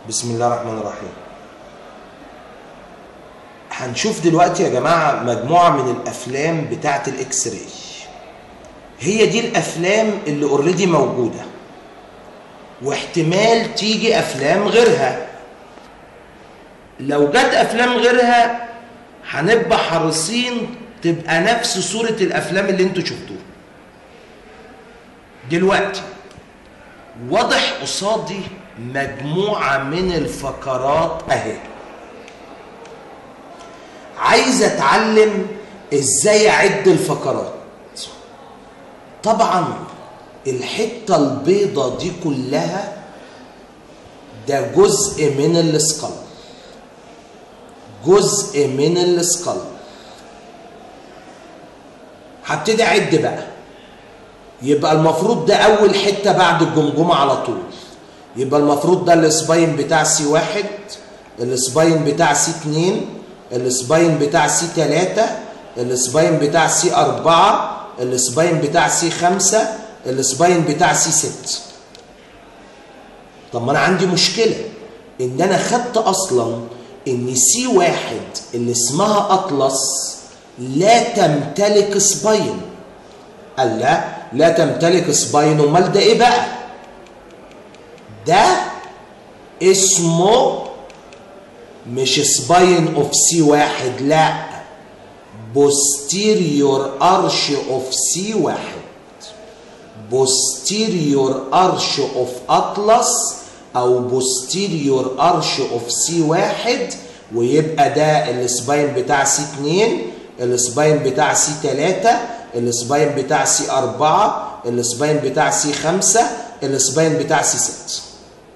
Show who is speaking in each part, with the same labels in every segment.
Speaker 1: بسم الله الرحمن الرحيم هنشوف دلوقتي يا جماعة مجموعة من الأفلام بتاعة الإكس راي هي دي الأفلام اللي اوريدي موجودة واحتمال تيجي أفلام غيرها لو جت أفلام غيرها هنبقى حريصين تبقى نفس صورة الأفلام اللي انتوا شفتوها دلوقتي واضح قصادي مجموعة من الفقرات اهي عايز اتعلم ازاي اعد الفقرات طبعا الحتة البيضة دي كلها ده جزء من الاسكال جزء من الاسكال هبتدي اعد بقى يبقى المفروض ده اول حته بعد الجمجمه على طول يبقى المفروض ده السباين بتاع سي واحد السباين بتاع سي اتنين السباين بتاع سي تلاتة السباين بتاع سي أربعة السباين بتاع سي خمسة السباين بتاع سي ست طب ما أنا عندي مشكلة إن أنا خدت أصلا إن سي واحد اللي اسمها أطلس لا تمتلك سباين قال لا لا تمتلك سباين امال ده ايه بقى ده اسمه مش سباين اوف سي واحد لا بوستيريور ارش اوف سي واحد بوستيريور ارش اوف اطلس او بوستيريور ارش اوف سي واحد ويبقى ده السباين بتاع سي اتنين السباين بتاع سي تلاتة السباين بتاع سي أربعة السباين بتاع سي خمسة السباين بتاع سي ست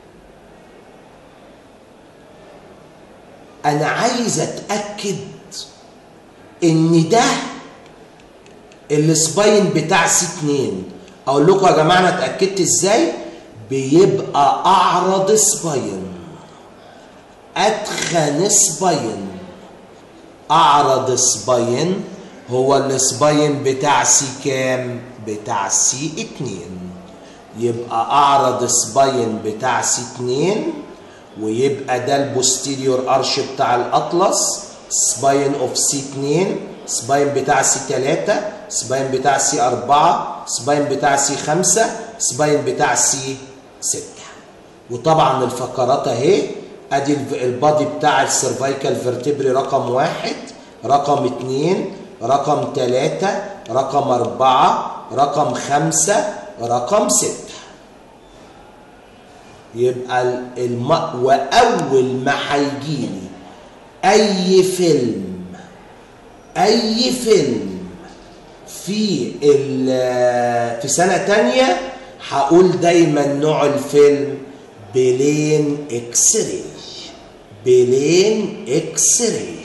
Speaker 1: أنا عايز أتأكد إن ده السباين بتاع سي اتنين أقول لكم يا جماعة أنا اتأكدت إزاي؟ بيبقى أعرض سباين أتخن سباين أعرض سباين هو السباين بتاع سي كام؟ بتاع سي اتنين يبقى أعرض سباين بتاع سي اتنين ويبقى ده البوستيريور أرش بتاع الأطلس سباين أوف سي اتنين سباين بتاع سي تلاتة سباين بتاع سي أربعة سباين بتاع سي خمسة سباين بتاع سي ستة وطبعا الفقرات أهي أدي البادي بتاع السيرفايكال فيرتبري رقم واحد رقم اتنين رقم ثلاثة رقم أربعة رقم خمسة رقم ستة يبقى الم... وأول ما هيجيلي أي فيلم أي فيلم في ال... في سنة تانية هقول دايما نوع الفيلم بلين اكس راي بلين اكس راي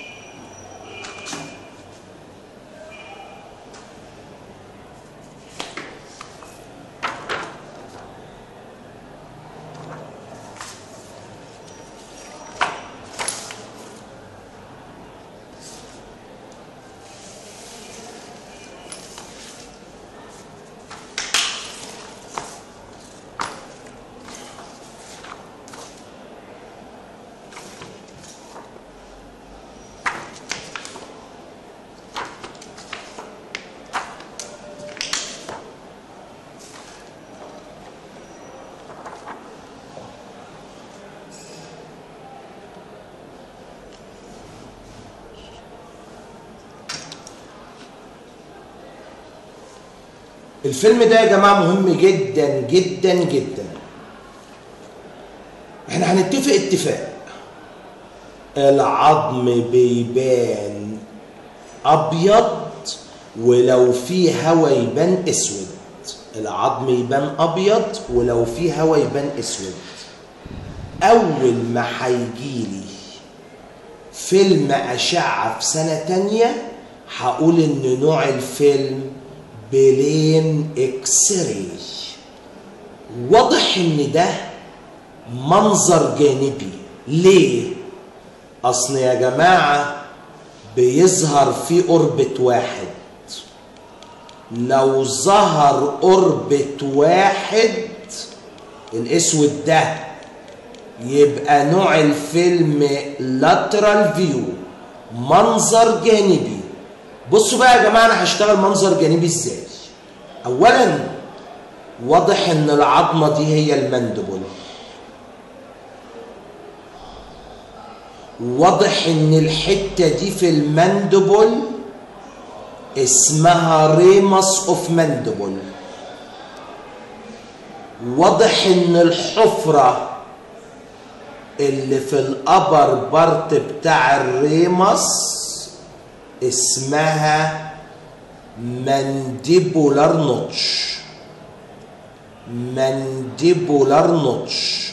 Speaker 1: الفيلم ده يا جماعه مهم جدا جدا جدا احنا هنتفق اتفاق العظم بيبان ابيض ولو في هوا يبان اسود العظم يبان ابيض ولو في هوا يبان اسود اول ما هيجيلي فيلم اشعه في سنه تانية هقول ان نوع الفيلم بلين اكس راي واضح ان ده منظر جانبي ليه اصل يا جماعه بيظهر في اوربت واحد لو ظهر اوربت واحد الاسود ده يبقى نوع الفيلم lateral فيو منظر جانبي بصوا بقى يا جماعه انا هشتغل منظر جانبي ازاي اولا واضح ان العظمه دي هي المندبل واضح ان الحته دي في المندبل اسمها ريمس اوف مندبل واضح ان الحفره اللي في الابر بارت بتاع الريمس اسمها مانديبولار نوتش مانديبولار نوتش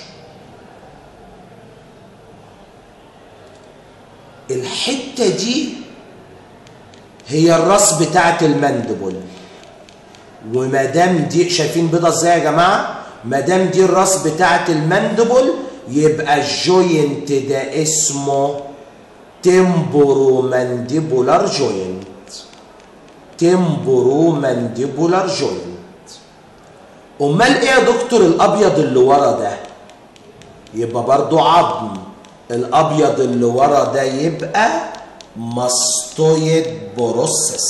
Speaker 1: الحته دي هي الراس بتاعت المندبل وما دام دي شايفين بيضه ازاي يا جماعه ما دام دي الراس بتاعت المندبل يبقى الجوينت ده اسمه تمبورو مانديبولار جوينت تمبورو مانديبولار جوينت امال ايه يا دكتور الابيض اللي ورا ده يبقى برضو عظم الابيض اللي ورا ده يبقى ماستويد بروسس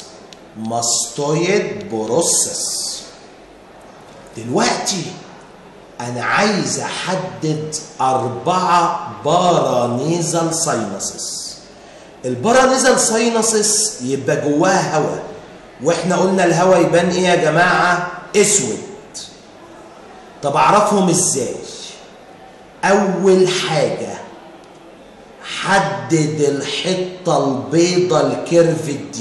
Speaker 1: ماستويد بروسس دلوقتي انا عايز احدد اربعه بارانيزال ساينسز البارانيزال ساينسز يبقى جواها هواء واحنا قلنا الهواء يبان ايه يا جماعه اسود طب اعرفهم ازاي اول حاجه حدد الحته البيضه الكيرف دي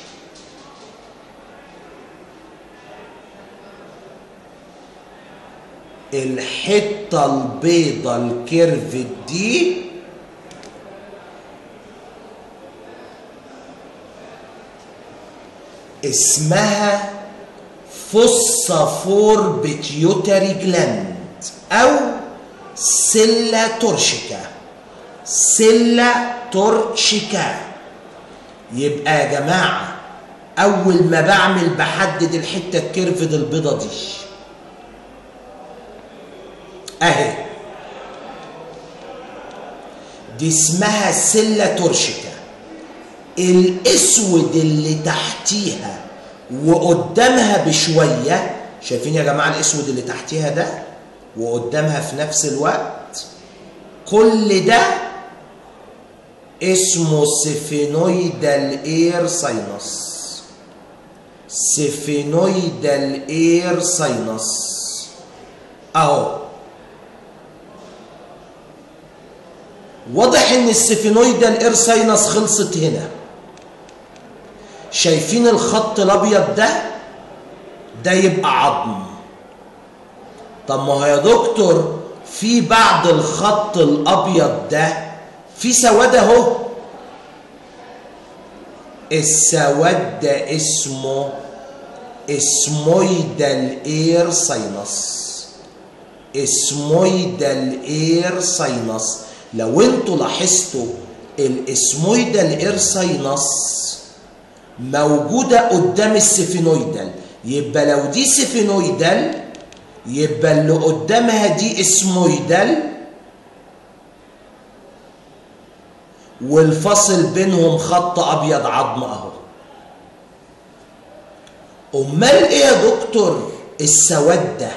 Speaker 1: الحته البيضه الكيرف دي اسمها فوسفور بيتيوتري جلاند او سيلا تورشيكا سيلا تورشيكا يبقى يا جماعه اول ما بعمل بحدد الحته الكيرفد البيضه دي اهي دي اسمها سله تورشيكا الاسود اللي تحتيها وقدامها بشويه شايفين يا جماعه الاسود اللي تحتيها ده وقدامها في نفس الوقت كل ده اسمه سيفينويدال اير ساينس سيفينويدال اير ساينس اهو واضح ان السيفينويدال اير ساينس خلصت هنا شايفين الخط الابيض ده ده يبقى عظم طب ما هو يا دكتور في بعد الخط الابيض ده في سواد اهو السواد ده اسمه اسمويدال اير ساينس اسمويدال اير ساينس لو انتوا لاحظتوا الاسمويدال اير ساينس موجوده قدام السفينويدال يبقى لو دي سفينويدال يبقى اللي قدامها دي اسمويدال والفصل بينهم خط ابيض عظم اهو امال ايه يا دكتور السواد ده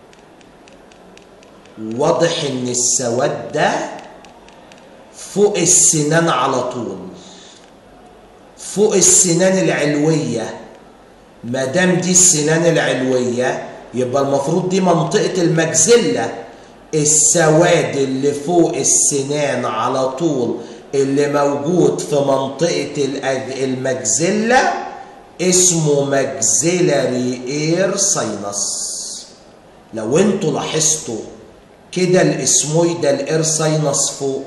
Speaker 1: واضح ان السواد ده فوق السنان على طول فوق السنان العلويه ما دام دي السنان العلويه يبقى المفروض دي منطقه المجزله السواد اللي فوق السنان على طول اللي موجود في منطقه المجزله اسمه مجزلري اير ساينس لو انتوا لاحظتوا كده الاسمويدال اير ساينس فوق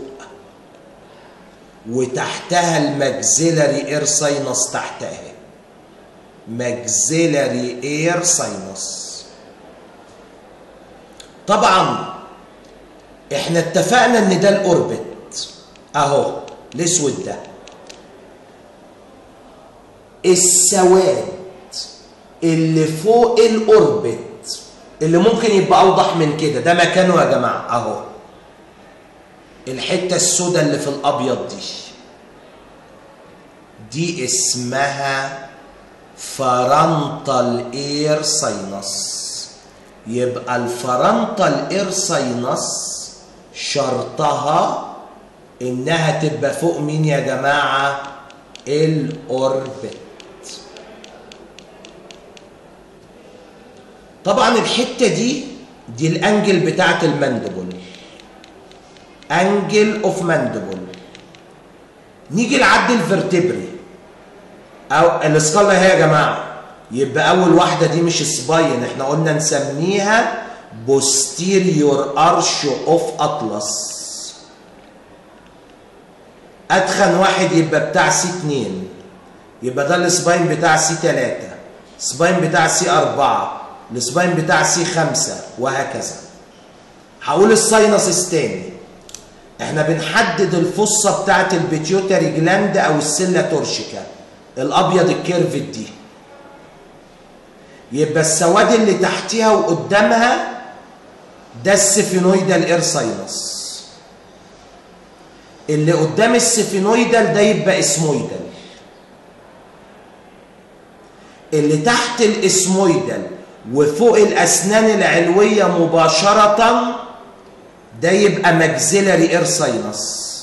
Speaker 1: وتحتها المجزلري اير ساينس تحتها مجزلري اير ساينس طبعا احنا اتفقنا ان ده الاوربت اهو الاسود ده السواد اللي فوق الاوربت اللي ممكن يبقى اوضح من كده ده مكانه يا جماعه اهو الحته السوداء اللي في الابيض دي دي اسمها فرنتال اير ساينس يبقى الفرنتال اير ساينس شرطها انها تبقى فوق مين يا جماعه الاوربت طبعا الحته دي دي الانجل بتاعت المندبل انجل اوف ماندبل نيجي لعد الفرتبري او الاسكالا هي يا جماعه يبقى اول واحده دي مش سباين احنا قلنا نسميها posterior arch of atlas ادخن واحد يبقى بتاع سي 2 يبقى ده السباين بتاع سي 3 سباين بتاع سي 4 السباين بتاع سي 5 وهكذا هقول الساينسز تاني احنا بنحدد الفصه بتاعت البيتيوتري جلاند او السله تورشيكا الابيض الكيرف دي يبقى السواد اللي تحتها وقدامها ده السفينويدال اير ساينس اللي قدام السفينويدال ده يبقى اسمويدال اللي تحت الاسمويدال وفوق الاسنان العلويه مباشره ده يبقى ماكسيلاري اير ساينس